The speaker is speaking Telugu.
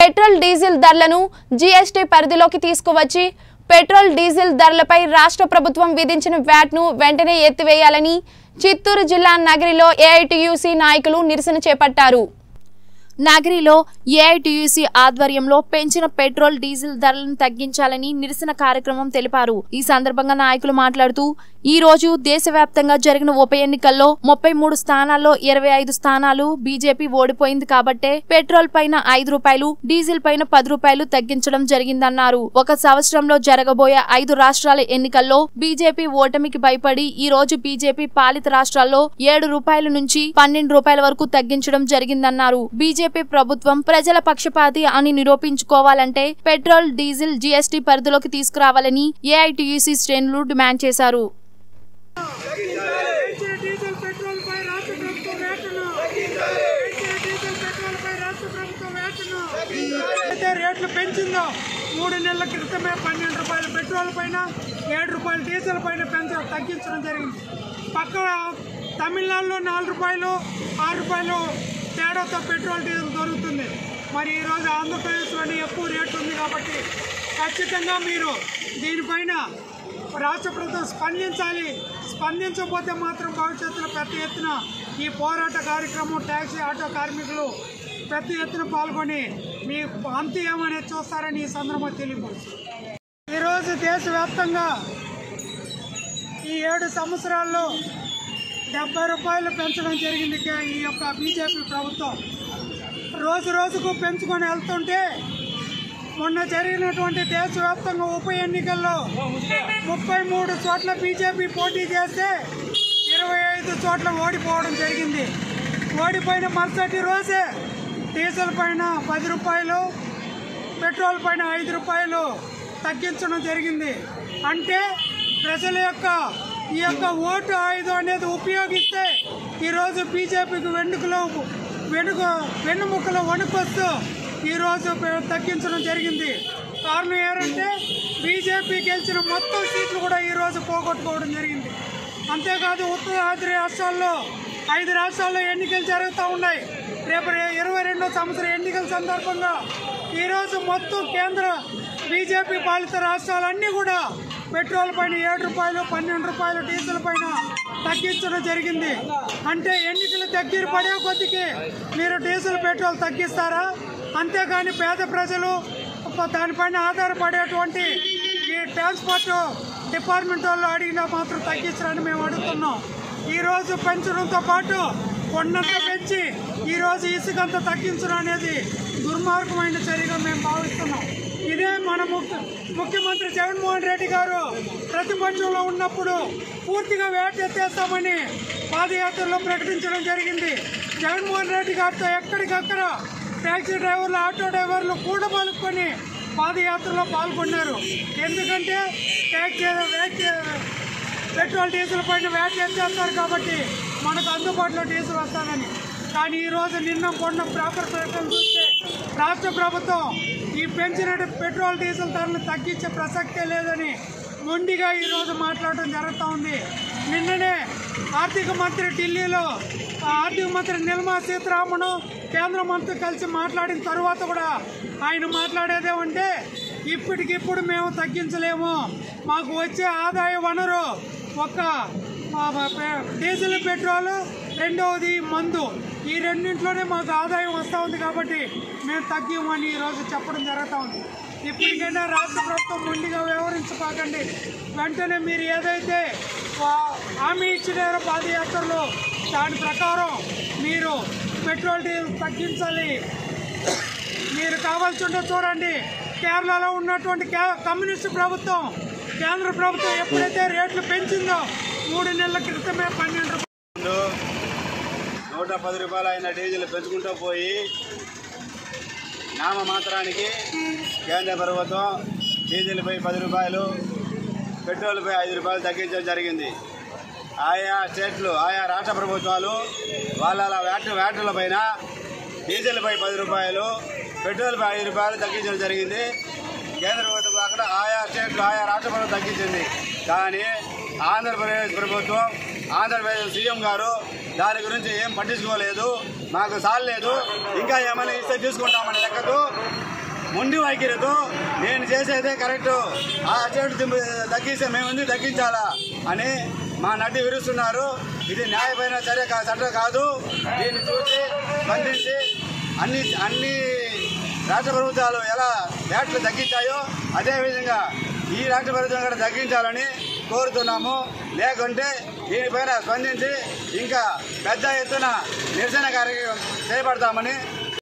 పెట్రోల్ డీజిల్ ధరలను జీఎస్టీ పరిధిలోకి తీసుకువచ్చి పెట్రోల్ డీజిల్ ధరలపై రాష్ట్ర ప్రభుత్వం విధించిన వ్యాట్ను వెంటనే ఎత్తివేయాలని చిత్తూరు జిల్లా నగరిలో ఏఐటియుసి నాయకులు నిరసన చేపట్టారు నగరిలో ఏఐటియుసి ఆధ్వర్యంలో పెంచిన పెట్రోల్ డీజిల్ ధరలను తగ్గించాలని నిరసన కార్యక్రమం తెలిపారు ఈ సందర్భంగా నాయకులు మాట్లాడుతూ ఈ రోజు దేశవ్యాప్తంగా జరిగిన ఉప ఎన్నికల్లో ముప్పై మూడు స్థానాల్లో ఇరవై ఐదు స్థానాలు బీజేపీ ఓడిపోయింది కాబట్టే పెట్రోల్ పైన ఐదు రూపాయలు డీజిల్ పైన పది రూపాయలు తగ్గించడం జరిగిందన్నారు ఒక సంవత్సరంలో జరగబోయే ఐదు రాష్ట్రాల ఎన్నికల్లో బీజేపీ ఓటమికి భయపడి ఈ రోజు బీజేపీ పాలిత రాష్ట్రాల్లో ఏడు రూపాయల నుంచి పన్నెండు రూపాయల వరకు తగ్గించడం జరిగిందన్నారు బీజేపీ ప్రభుత్వం ప్రజల పక్షపాతి అని నిరూపించుకోవాలంటే పెట్రోల్ డీజిల్ జీఎస్టీ పరిధిలోకి తీసుకురావాలని ఏఐటియుసి శ్రేణులు డిమాండ్ చేశారు పెంచిన డీజిల్ పెట్రోల్ పై రాష్ట్ర ప్రభుత్వం వేటను పెంచిన డీజిల్ పెట్రోల్ పై రాష్ట్ర ప్రభుత్వం వేటను అయితే రేట్లు పెంచిందో మూడు నెలల క్రితమే పన్నెండు రూపాయల పెట్రోల్ పైన ఏడు రూపాయల డీజిల్ పైన పెంచడం తగ్గించడం జరిగింది పక్క తమిళనాడులో నాలుగు రూపాయలు ఆరు రూపాయలు తేడాతో పెట్రోల్ డీజిల్ దొరుకుతుంది మరి ఈరోజు ఆంధ్రప్రదేశ్లోని ఎక్కువ రేటు ఉంది కాబట్టి ఖచ్చితంగా మీరు దీనిపైన రాష్ట్ర ప్రభుత్వం స్పందించాలి స్పందించకపోతే మాత్రం భవిష్యత్తులో పెద్ద ఎత్తున ఈ పోరాట కార్యక్రమం ట్యాక్సీ ఆటో కార్మికులు పెద్ద ఎత్తున పాల్గొని మీ అంతు ఏమనేది చూస్తారని ఈ సందర్భంగా తెలియపరుస్తుంది ఈరోజు దేశవ్యాప్తంగా ఈ ఏడు సంవత్సరాల్లో డెబ్బై రూపాయలు పెంచడం జరిగింది కే- ఈ యొక్క బీజేపీ ప్రభుత్వం రోజు రోజుకు పెంచుకొని వెళ్తుంటే మొన్న జరిగినటువంటి దేశవ్యాప్తంగా ఉప ఎన్నికల్లో ముప్పై మూడు చోట్ల బీజేపీ పోటీ చేస్తే ఇరవై ఐదు చోట్ల ఓడిపోవడం జరిగింది ఓడిపోయిన మరుసటి రోజే డీజిల్ పైన పది రూపాయలు పెట్రోల్ పైన ఐదు రూపాయలు తగ్గించడం జరిగింది అంటే ప్రజల యొక్క ఈ యొక్క ఓటు ఆయుధం అనేది ఉపయోగిస్తే ఈరోజు బీజేపీకి వెన్నుకలో వెనుక వెన్నుముకలో వణుకొస్తూ ఈరోజు పె- తగ్గించడం జరిగింది కారణం ఏంటంటే బీజేపీ గెలిచిన మొత్తం సీట్లు కూడా ఈరోజు పోగొట్టుకోవడం జరిగింది అంతేకాదు ఉత్తరాది రాష్ట్రాల్లో ఐదు రాష్ట్రాల్లో ఎన్నికలు జరుగుతూ ఉన్నాయి రేపు రే- ఇరవై రెండో సంవత్సరం ఎన్నికల సందర్భంగా ఈరోజు మొత్తం కేంద్ర బీజేపీ పాలిత రాష్ట్రాలన్నీ కూడా పెట్రోల్ పైన ఏడు రూపాయలు పన్నెండు రూపాయలు డీజిల్ పైన తగ్గించడం జరిగింది అంటే ఎన్నికలు దగ్గర పడే కొద్దికి మీరు డీజిల్ పెట్రోల్ తగ్గిస్తారా అంతేగాని పేద ప్రజలు ఒక దానిపైన ఆధారపడేటువంటి ఈ ట్రాన్స్పోర్ట్ డిపార్ట్మెంట్ వాళ్ళు అడిగినా మాత్రం తగ్గించరని మేము అడుగుతున్నాం ఈరోజు పెంచడంతో పాటు కొండంత పెంచి ఈరోజు ఇసుకంత తగ్గించడం అనేది దుర్మార్గమైన చర్యగా మేము భావిస్తున్నాం ఇదే మన ముఖ్య ముఖ్యమంత్రి జగన్మోహన్ రెడ్డి గారు ప్రతిపక్షంలో ఉన్నప్పుడు పూర్తిగా వేట ఎత్తేస్తామని పాదయాత్రలో ప్రకటించడం జరిగింది జగన్మోహన్ రెడ్డి గారితో ఎక్కడికక్కడ ట్యాక్సీ డ్రైవర్లు ఆటో డ్రైవర్లు కూడా పలుకొని పాదయాత్రలో పాల్గొన్నారు ఎందుకంటే ట్యాక్సీ వేట్ పెట్రోల్ డీజిల్ పైన వ్యాట్ చేస్తారు కాబట్టి మనకు అందుబాటులో డీజిల్ వస్తానని కానీ ఈరోజు నిన్న మొన్న పేపర్ ప్రకటన చూస్తే రాష్ట్ర ప్రభుత్వం ఈ పెంచిన పెట్రోల్ డీజిల్ ధరలు తగ్గించే ప్రసక్తే లేదని మొండిగా ఈరోజు మాట్లాడడం జరుగుతూ ఉంది నిన్ననే ఆర్థిక మంత్రి ఢిల్లీలో ఆ ఆర్థిక మంత్రి నిర్మలా సీతారామన్ కేంద్ర మంత్రి కలిసి మాట్లాడిన తర్వాత కూడా ఆయన మాట్లాడేదేమంటే ఇప్పటికిప్పుడు మేము తగ్గించలేము మాకు వచ్చే ఆదాయ వనరు ఒక ఆ, పె- డీజిల్ పెట్రోల్ రెండవది మందు ఈ రెండింటిలోనే మాకు ఆదాయం వస్తూ ఉంది కాబట్టి మేము తగ్గిమని ఈరోజు చెప్పడం జరుగుతూ ఉంది ఇప్పటికైనా రాష్ట్ర ప్రభుత్వం ముందుగా వ్యవహరించబాకండి వెంటనే మీరు ఏదైతే వా- హామీ ఇచ్చినారో పాదయాత్రలో దాని ప్రకారం మీరు పెట్రోల్ డీజిల్ తగ్గించాలి మీరు కావాల్సి ఉంటే చూడండి కేరళలో ఉన్నటువంటి కే- కమ్యూనిస్టు ప్రభుత్వం కేంద్ర ప్రభుత్వం ఎప్పుడైతే రేట్లు పెంచిందో మూడు నెలల క్రితమే పన్నెండు రూపాయలు నూట పది రూపాయలు అయిన డీజిల్ పెంచుకుంటూ పోయి నామ మాత్రానికి కేంద్ర ప్రభుత్వం డీజిల్పై పది రూపాయలు పెట్రోల్పై ఐదు రూపాయలు తగ్గించడం జరిగింది ఆయా స్టేట్లు ఆయా రాష్ట్ర ప్రభుత్వాలు వాళ్ళ వ్యాట్ వ్యాటుల పైన డీజిల్పై పది రూపాయలు పెట్రోల్పై ఐదు రూపాయలు తగ్గించడం జరిగింది కేంద్ర ప్రభుత్వం అక్కడ ఆయా స్టేట్లు ఆయా రాష్ట్ర ప్రభుత్వం తగ్గించింది కానీ ఆంధ్రప్రదేశ్ ప్రభుత్వం ఆంధ్రప్రదేశ్ సీఎం గారు దాని గురించి ఏం పట్టించుకోలేదు మాకు సాలేదు ఇంకా ఏమైనా ఇస్తే తీసుకుంటామనే లెక్కకు మొండి వైఖరితో నేను చేసేదే కరెక్ట్ ఆ చెట్టు దింపు- తగ్గిస్తే మేము ఎందుకు తగ్గించాలా అని మా నడ్డి విరుస్తున్నారు ఇది న్యాయమైన చర్య కా- చట్టం కాదు దీన్ని చూసి స్పందించి అన్ని అన్ని రాష్ట్ర ప్రభుత్వాలు ఎలా వ్యాట్లు తగ్గించాయో అదేవిధంగా ఈ రాష్ట్ర ప్రభుత్వం కూడా తగ్గించాలని కోరుతున్నాము లేకుంటే దీనిపైన స్పందించి ఇంకా పెద్ద ఎత్తున నిరసన కార్యక్రమం చేపడతామని